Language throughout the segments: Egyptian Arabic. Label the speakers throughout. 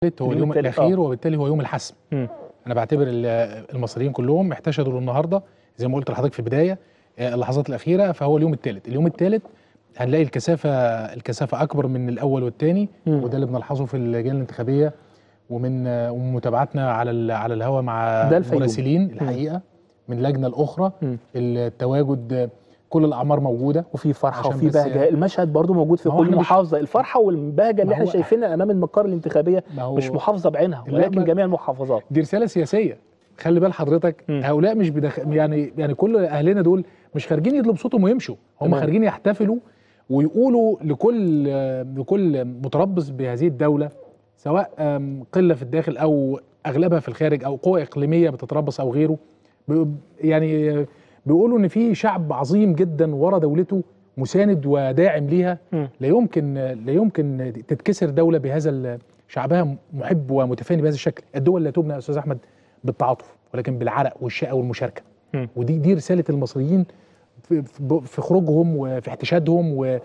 Speaker 1: هو اليوم
Speaker 2: التالت،
Speaker 1: الاخير
Speaker 2: آه.
Speaker 1: وبالتالي هو يوم الحسم
Speaker 2: مم.
Speaker 1: انا بعتبر ال- المصريين كلهم احتشدوا النهارده زي ما قلت لحضرتك في البدايه آه، اللحظات الاخيره فهو اليوم الثالث اليوم الثالث هنلاقي الكثافه الكثافه اكبر من الاول والثاني
Speaker 2: مم.
Speaker 1: وده اللي بنلحظه في اللجان الانتخابيه ومن آه، ومن متابعتنا على ال- على الهواء مع
Speaker 2: ده الفيوم.
Speaker 1: المراسلين الحقيقه من لجنه الاخرى
Speaker 2: مم.
Speaker 1: التواجد آه، كل الاعمار موجوده
Speaker 2: وفي فرحه
Speaker 1: عشان
Speaker 2: وفي
Speaker 1: بس-
Speaker 2: بهجه المشهد برضو موجود في
Speaker 1: ما هو
Speaker 2: كل
Speaker 1: إحنا مش-
Speaker 2: محافظه الفرحه والبهجه اللي
Speaker 1: ما
Speaker 2: احنا
Speaker 1: هو-
Speaker 2: شايفينها امام المقر الانتخابيه
Speaker 1: ما هو
Speaker 2: مش محافظه بعينها
Speaker 1: لا،
Speaker 2: ولكن
Speaker 1: ما-
Speaker 2: جميع المحافظات
Speaker 1: دي رساله سياسيه خلي بال حضرتك
Speaker 2: مم.
Speaker 1: هؤلاء مش بدخ... يعني يعني كل اهلنا دول مش خارجين يطلبوا صوتهم ويمشوا هم
Speaker 2: تمام.
Speaker 1: خارجين يحتفلوا ويقولوا لكل لكل متربص بهذه الدوله سواء آم، قله في الداخل او اغلبها في الخارج او قوى اقليميه بتتربص او غيره ب- يعني آه، بيقولوا ان في شعب عظيم جدا ورا دولته مساند وداعم ليها
Speaker 2: مم.
Speaker 1: لا يمكن لا يمكن تتكسر دوله بهذا ال- شعبها محب ومتفاني بهذا الشكل الدول لا تبنى يا استاذ احمد بالتعاطف ولكن بالعرق والشقه والمشاركه
Speaker 2: مم.
Speaker 1: ودي دي رساله المصريين في, في في خروجهم وفي احتشادهم و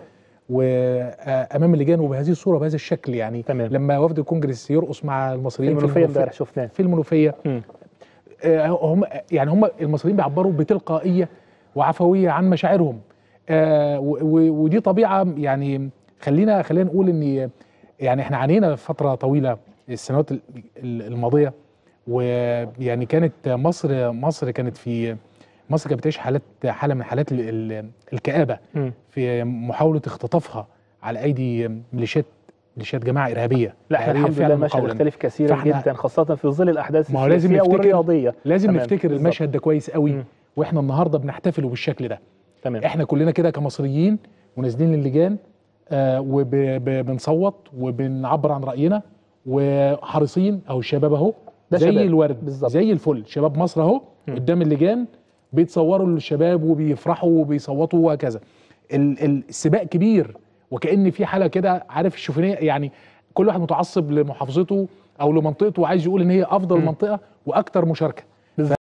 Speaker 1: وامام اللجان وبهذه الصوره بهذا الشكل يعني
Speaker 2: تمام.
Speaker 1: لما وفد الكونجرس يرقص مع
Speaker 2: في
Speaker 1: المصريين
Speaker 2: المنوفيه امبارح شفناه
Speaker 1: في المنوفيه
Speaker 2: مم.
Speaker 1: آه، هم يعني هم المصريين بيعبروا بتلقائيه وعفويه عن مشاعرهم آه، و- و- ودي طبيعه يعني خلينا خلينا نقول ان يعني احنا عانينا فتره طويله السنوات ال- ال- الماضيه ويعني كانت مصر مصر كانت في مصر كانت بتعيش حالات حاله من حالات ال- ال- الكآبه
Speaker 2: مم.
Speaker 1: في محاوله اختطافها على ايدي ميليشيات ميليشيات جماعه ارهابيه
Speaker 2: لا احنا
Speaker 1: إرهابية
Speaker 2: الحمد لله
Speaker 1: فعلاً
Speaker 2: المشهد
Speaker 1: وقولاً.
Speaker 2: اختلف كثيرا
Speaker 1: فإحنا-
Speaker 2: جدا خاصه في ظل الاحداث
Speaker 1: ما هو لازم
Speaker 2: السياسيه
Speaker 1: نفتكر-
Speaker 2: والرياضيه
Speaker 1: لازم
Speaker 2: تمام،
Speaker 1: نفتكر
Speaker 2: بالظبط.
Speaker 1: المشهد ده كويس قوي
Speaker 2: مم.
Speaker 1: واحنا النهارده بنحتفل بالشكل ده
Speaker 2: تمام
Speaker 1: احنا كلنا كده كمصريين ونازلين اللجان آه وبنصوت وبنعبر عن راينا وحريصين اهو الشباب اهو
Speaker 2: ده
Speaker 1: زي
Speaker 2: شباب،
Speaker 1: الورد
Speaker 2: بالظبط.
Speaker 1: زي الفل شباب مصر اهو
Speaker 2: مم.
Speaker 1: قدام اللجان بيتصوروا للشباب وبيفرحوا وبيصوتوا وهكذا ال- ال- السباق كبير وكأن في حاله كده عارف الشوفينيه يعني كل واحد متعصب لمحافظته او لمنطقته وعايز يقول ان هي افضل
Speaker 2: مم.
Speaker 1: منطقه واكتر مشاركه